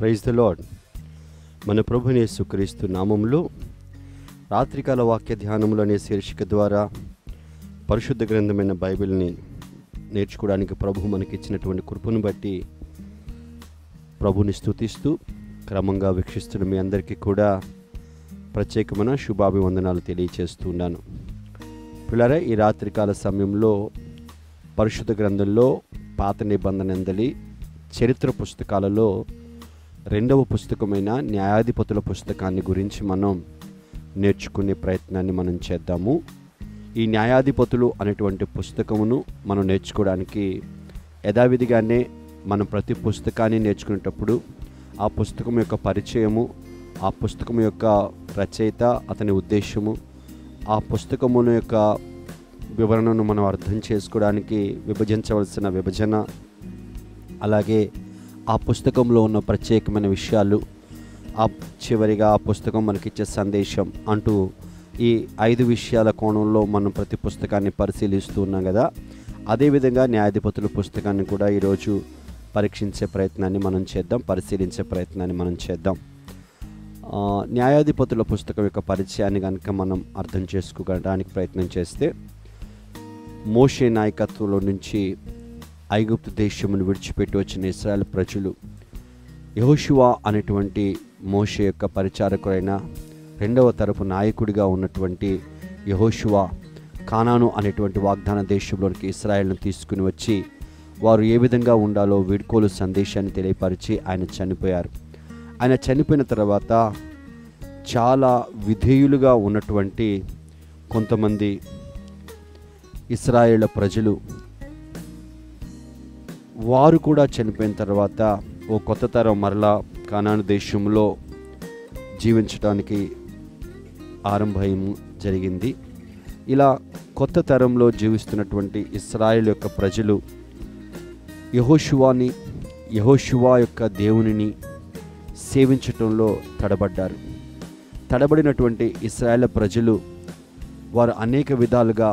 praise the lord మన ప్రభుని యేసుక్రీస్తు నామంలో రాత్రికాల వాక్య ధ్యానములు అనే శీర్షిక ద్వారా పరిశుద్ధ గ్రంథమైన బైబిల్ని నేర్చుకోవడానికి ప్రభు మనకిచ్చినటువంటి కృపను బట్టి ప్రభుని స్తుతిస్తూ క్రమంగా వీక్షిస్తున్న మీ అందరికీ కూడా ప్రత్యేకమైన శుభాభివందనాలు తెలియచేస్తున్నాను పిల్లరా ఈ రాత్రికాల సమయంలో పరిశుద్ధ గ్రంథంలో పాత నిబంధన ఎందలి చరిత్ర పుస్తకాలలో రెండవ పుస్తకమైన న్యాయాధిపతుల పుస్తకాన్ని గురించి మనం నేర్చుకునే ప్రయత్నాన్ని మనం చేద్దాము ఈ న్యాయాధిపతులు అనేటువంటి పుస్తకమును మనం నేర్చుకోవడానికి యథావిధిగానే మనం ప్రతి పుస్తకాన్ని నేర్చుకునేటప్పుడు ఆ పుస్తకం యొక్క పరిచయము ఆ పుస్తకం యొక్క రచయిత అతని ఉద్దేశము ఆ పుస్తకమును యొక్క వివరణను మనం అర్థం చేసుకోవడానికి విభజించవలసిన విభజన అలాగే ఆ పుస్తకంలో ఉన్న ప్రత్యేకమైన విషయాలు ఆ చివరిగా ఆ పుస్తకం మనకిచ్చే సందేశం అంటూ ఈ ఐదు విషయాల కోణంలో మనం ప్రతి పుస్తకాన్ని పరిశీలిస్తూ ఉన్నాం కదా అదేవిధంగా న్యాయాధిపతుల పుస్తకాన్ని కూడా ఈరోజు పరీక్షించే ప్రయత్నాన్ని మనం చేద్దాం పరిశీలించే ప్రయత్నాన్ని మనం చేద్దాం ఆ, న్యాయాధిపతుల పుస్తకం యొక్క పరిచయాన్ని కనుక మనం అర్థం చేసుకోవడానికి ప్రయత్నం చేస్తే మోషే నాయకత్వంలో నుంచి ఐగుప్తు దేశమును విడిచిపెట్టి వచ్చిన ఇస్రాయల్ ప్రజలు యహోషువా అనేటువంటి మోషే యొక్క పరిచారకుడైన రెండవ తరపు నాయకుడిగా ఉన్నటువంటి యహోషువా కానాను అనేటువంటి వాగ్దాన దేశంలోనికి ఇస్రాయల్ను తీసుకుని వచ్చి వారు ఏ విధంగా ఉండాలో వీడ్కోలు సందేశాన్ని తెలియపరిచి ఆయన చనిపోయారు ఆయన చనిపోయిన తర్వాత చాలా విధేయులుగా ఉన్నటువంటి కొంతమంది ఇస్రాయేళ్ల ప్రజలు వారు కూడా చనిపోయిన తర్వాత ఓ కొత్త తరం మరలా కానాను దేశంలో జీవించడానికి ఆరంభం జరిగింది ఇలా కొత్త తరంలో జీవిస్తున్నటువంటి ఇస్రాయేల్ యొక్క ప్రజలు యహోషువాని యహోషువా యొక్క దేవునిని సేవించటంలో తడబడ్డారు తడబడినటువంటి ఇస్రాయేల్ ప్రజలు వారు అనేక విధాలుగా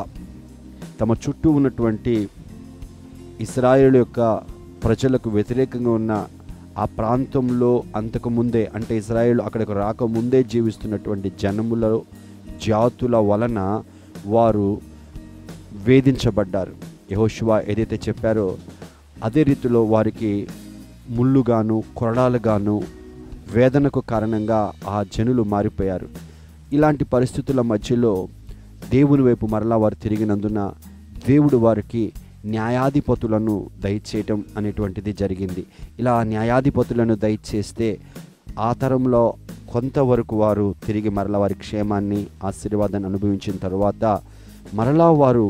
తమ చుట్టూ ఉన్నటువంటి ఇస్రాయేల్ యొక్క ప్రజలకు వ్యతిరేకంగా ఉన్న ఆ ప్రాంతంలో అంతకుముందే అంటే ఇస్రాయేల్ అక్కడికి రాకముందే జీవిస్తున్నటువంటి జనముల జాతుల వలన వారు వేధించబడ్డారు యహోశివా ఏదైతే చెప్పారో అదే రీతిలో వారికి ముళ్ళుగాను కొరడాలుగాను వేదనకు కారణంగా ఆ జనులు మారిపోయారు ఇలాంటి పరిస్థితుల మధ్యలో దేవుని వైపు మరలా వారు తిరిగినందున దేవుడు వారికి న్యాయాధిపతులను దయచేయటం అనేటువంటిది జరిగింది ఇలా న్యాయాధిపతులను దయచేస్తే ఆ తరంలో కొంతవరకు వారు తిరిగి మరలా వారి క్షేమాన్ని ఆశీర్వాదాన్ని అనుభవించిన తర్వాత మరలా వారు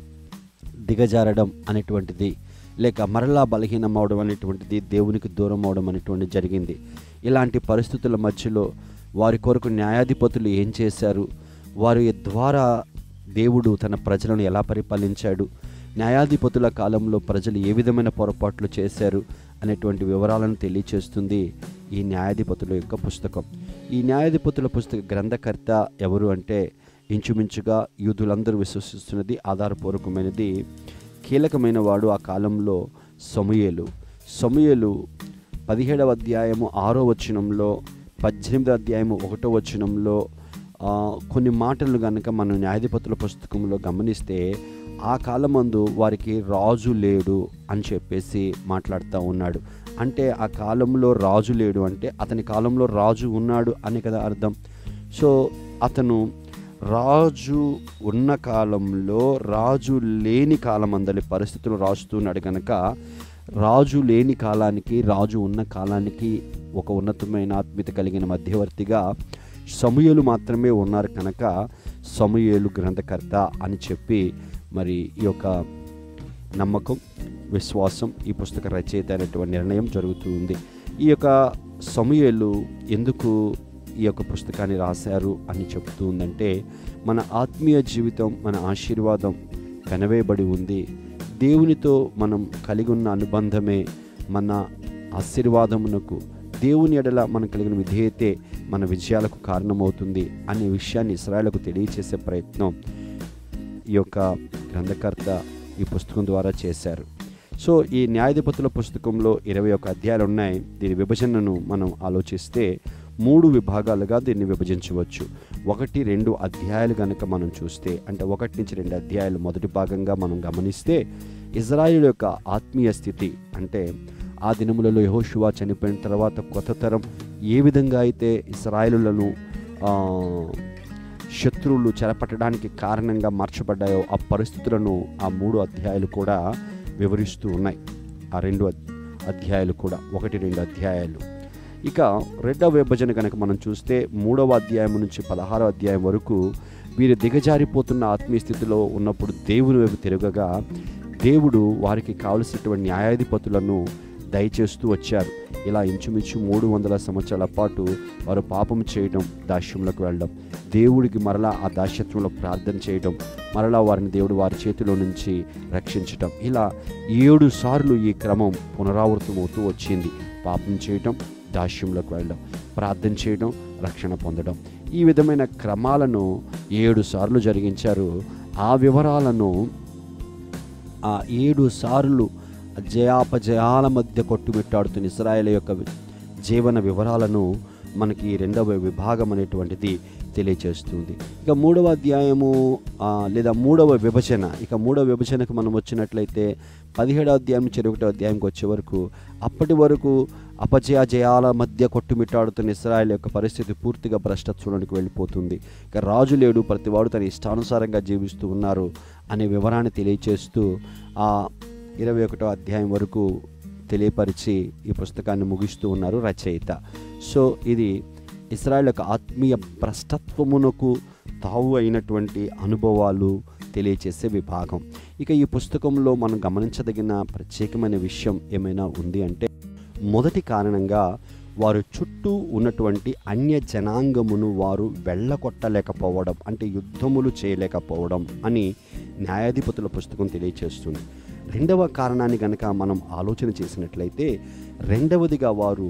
దిగజారడం అనేటువంటిది లేక మరలా బలహీనం అవడం అనేటువంటిది దేవునికి దూరం అవడం అనేటువంటిది జరిగింది ఇలాంటి పరిస్థితుల మధ్యలో వారి కొరకు న్యాయాధిపతులు ఏం చేశారు వారి ద్వారా దేవుడు తన ప్రజలను ఎలా పరిపాలించాడు న్యాయాధిపతుల కాలంలో ప్రజలు ఏ విధమైన పొరపాట్లు చేశారు అనేటువంటి వివరాలను తెలియచేస్తుంది ఈ న్యాయాధిపతుల యొక్క పుస్తకం ఈ న్యాయాధిపతుల పుస్తక గ్రంథకర్త ఎవరు అంటే ఇంచుమించుగా యూదులందరూ విశ్వసిస్తున్నది ఆధారపూర్వకమైనది కీలకమైన వాడు ఆ కాలంలో సమూయేలు సమూయేలు పదిహేడవ అధ్యాయము ఆరో వచనంలో పద్దెనిమిదో అధ్యాయము ఒకటో వచనంలో ఆ, కొన్ని మాటలు కనుక మనం న్యాయాధిపతుల పుస్తకంలో గమనిస్తే ఆ కాలమందు వారికి రాజు లేడు అని చెప్పేసి మాట్లాడుతూ ఉన్నాడు అంటే ఆ కాలంలో రాజు లేడు అంటే అతని కాలంలో రాజు ఉన్నాడు అని కదా అర్థం సో అతను రాజు ఉన్న కాలంలో రాజు లేని కాలం అందరి పరిస్థితులు రాస్తున్నాడు కనుక రాజు లేని కాలానికి రాజు ఉన్న కాలానికి ఒక ఉన్నతమైన ఆత్మీయత కలిగిన మధ్యవర్తిగా సమూయేలు మాత్రమే ఉన్నారు కనుక సమూయేలు గ్రంథకర్త అని చెప్పి మరి ఈ యొక్క నమ్మకం విశ్వాసం ఈ పుస్తక రచయిత అనేటువంటి నిర్ణయం జరుగుతూ ఉంది ఈ యొక్క సమూయేలు ఎందుకు ఈ యొక్క పుస్తకాన్ని రాశారు అని చెప్తూ ఉందంటే మన ఆత్మీయ జీవితం మన ఆశీర్వాదం కనవేయబడి ఉంది దేవునితో మనం కలిగి ఉన్న అనుబంధమే మన ఆశీర్వాదమునకు దేవుని ఎడల మనం కలిగిన విధేయతే మన విజయాలకు కారణమవుతుంది అనే విషయాన్ని ఇస్రాయలకు తెలియచేసే ప్రయత్నం ఈ యొక్క గ్రంథకర్త ఈ పుస్తకం ద్వారా చేశారు సో ఈ న్యాయాధిపతుల పుస్తకంలో ఇరవై ఒక అధ్యాయాలు ఉన్నాయి దీని విభజనను మనం ఆలోచిస్తే మూడు విభాగాలుగా దీన్ని విభజించవచ్చు ఒకటి రెండు అధ్యాయాలు కనుక మనం చూస్తే అంటే ఒకటి నుంచి రెండు అధ్యాయాలు మొదటి భాగంగా మనం గమనిస్తే ఇజ్రాయిల్ యొక్క ఆత్మీయ స్థితి అంటే ఆ దినములలో యహోషువా చనిపోయిన తర్వాత కొత్త తరం ఏ విధంగా అయితే ఇస్రాయిలులను ఆ, శత్రువులు చెరపట్టడానికి కారణంగా మార్చబడ్డాయో ఆ పరిస్థితులను ఆ మూడు అధ్యాయాలు కూడా వివరిస్తూ ఉన్నాయి ఆ రెండు అద్- అధ్యాయాలు కూడా ఒకటి రెండు అధ్యాయాలు ఇక రెండవ విభజన కనుక మనం చూస్తే మూడవ అధ్యాయం నుంచి పదహారవ అధ్యాయం వరకు వీరు దిగజారిపోతున్న ఆత్మీయ స్థితిలో ఉన్నప్పుడు దేవుని వైపు తిరగగా దేవుడు వారికి కావలసినటువంటి న్యాయాధిపతులను దయచేస్తూ వచ్చారు ఇలా ఇంచుమించు మూడు వందల సంవత్సరాల పాటు వారు పాపం చేయడం దాస్యంలోకి వెళ్ళడం దేవుడికి మరలా ఆ దాస్యత్వంలో ప్రార్థన చేయడం మరలా వారిని దేవుడు వారి చేతిలో నుంచి రక్షించటం ఇలా ఏడు సార్లు ఈ క్రమం పునరావృతమవుతూ వచ్చింది పాపం చేయడం దాస్యంలోకి వెళ్ళడం ప్రార్థన చేయడం రక్షణ పొందడం ఈ విధమైన క్రమాలను ఏడు సార్లు జరిగించారు ఆ వివరాలను ఆ ఏడు సార్లు జయాపజయాల మధ్య కొట్టుమిట్టాడుతున్న ఇస్రాయేల్ యొక్క జీవన వివరాలను మనకి ఈ రెండవ విభాగం అనేటువంటిది తెలియచేస్తుంది ఇక మూడవ అధ్యాయము ఆ, లేదా మూడవ విభజన ఇక మూడవ విభజనకు మనం వచ్చినట్లయితే పదిహేడవ అధ్యాయం నుంచి ఇరవై ఒకటో అధ్యాయంకి వచ్చే వరకు అప్పటి వరకు అపజయ జయాల మధ్య కొట్టుమిట్టాడుతున్న ఇస్రాయల్ యొక్క పరిస్థితి పూర్తిగా భ్రష్టత్వంలోనికి వెళ్ళిపోతుంది ఇక రాజు లేడు ప్రతివాడు తన ఇష్టానుసారంగా జీవిస్తూ ఉన్నారు అనే వివరాన్ని తెలియచేస్తూ ఆ ఇరవై ఒకటో అధ్యాయం వరకు తెలియపరిచి ఈ పుస్తకాన్ని ముగిస్తూ ఉన్నారు రచయిత సో ఇది ఇస్రాయల్ యొక్క ఆత్మీయ భ్రష్టత్వమునకు తావు అయినటువంటి అనుభవాలు తెలియచేసే విభాగం ఇక ఈ పుస్తకంలో మనం గమనించదగిన ప్రత్యేకమైన విషయం ఏమైనా ఉంది అంటే మొదటి కారణంగా వారు చుట్టూ ఉన్నటువంటి అన్య జనాంగమును వారు వెళ్ళగొట్టలేకపోవడం అంటే యుద్ధములు చేయలేకపోవడం అని న్యాయాధిపతుల పుస్తకం తెలియచేస్తుంది రెండవ కారణాన్ని కనుక మనం ఆలోచన చేసినట్లయితే రెండవదిగా వారు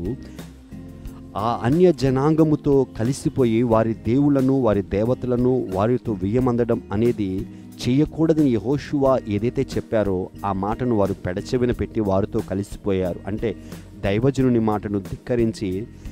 ఆ అన్య జనాంగముతో కలిసిపోయి వారి దేవులను వారి దేవతలను వారితో వియ్యమందడం అనేది చేయకూడదని యహోషువా ఏదైతే చెప్పారో ఆ మాటను వారు పెడచెవిన పెట్టి వారితో కలిసిపోయారు అంటే దైవజనుని మాటను ధిక్కరించి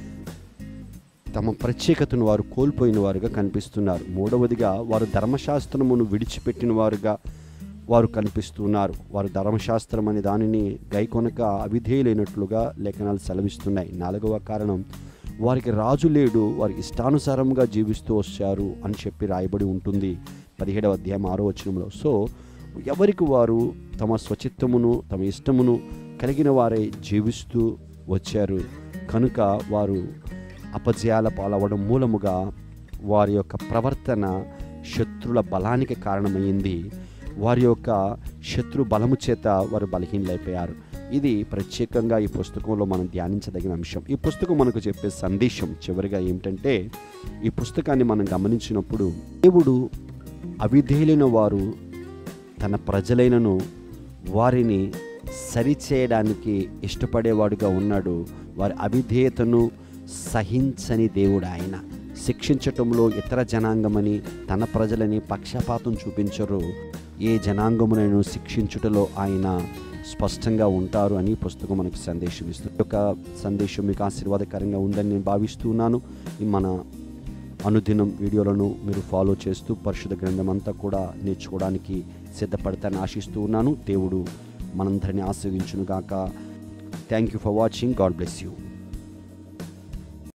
తమ ప్రత్యేకతను వారు కోల్పోయిన వారుగా కనిపిస్తున్నారు మూడవదిగా వారు ధర్మశాస్త్రమును విడిచిపెట్టిన వారుగా వారు కనిపిస్తున్నారు వారు ధర్మశాస్త్రం అనే దానిని గైకొనక అవిధేయులైనట్లుగా లేఖనాలు సెలవిస్తున్నాయి నాలుగవ కారణం వారికి రాజు లేడు వారి ఇష్టానుసారంగా జీవిస్తూ వచ్చారు అని చెప్పి రాయబడి ఉంటుంది పదిహేడవ అధ్యాయం ఆరో వచనంలో సో ఎవరికి వారు తమ స్వచిత్తమును తమ ఇష్టమును కలిగిన వారే జీవిస్తూ వచ్చారు కనుక వారు అపజయాల పాలవడం మూలముగా వారి యొక్క ప్రవర్తన శత్రుల బలానికి కారణమైంది వారి యొక్క శత్రు బలము చేత వారు బలహీనలైపోయారు ఇది ప్రత్యేకంగా ఈ పుస్తకంలో మనం ధ్యానించదగిన అంశం ఈ పుస్తకం మనకు చెప్పే సందేశం చివరిగా ఏమిటంటే ఈ పుస్తకాన్ని మనం గమనించినప్పుడు దేవుడు అవిధేయులైన వారు తన ప్రజలైనను వారిని సరిచేయడానికి ఇష్టపడేవాడుగా ఉన్నాడు వారి అవిధేయతను సహించని దేవుడు ఆయన శిక్షించటంలో ఇతర జనాంగమని తన ప్రజలని పక్షపాతం చూపించరు ఏ జనాంగమునైనా శిక్షించుటలో ఆయన స్పష్టంగా ఉంటారు అని ఈ పుస్తకం మనకి సందేశం ఇస్తుంది ఈ యొక్క సందేశం మీకు ఆశీర్వాదకరంగా ఉందని నేను భావిస్తున్నాను ఈ మన అనుదినం వీడియోలను మీరు ఫాలో చేస్తూ పరిశుద్ధ గ్రంథం అంతా కూడా నేర్చుకోవడానికి సిద్ధపడతానని ఆశిస్తూ ఉన్నాను దేవుడు మనందరినీ ఆస్వాదించును గాక thank you for watching God bless you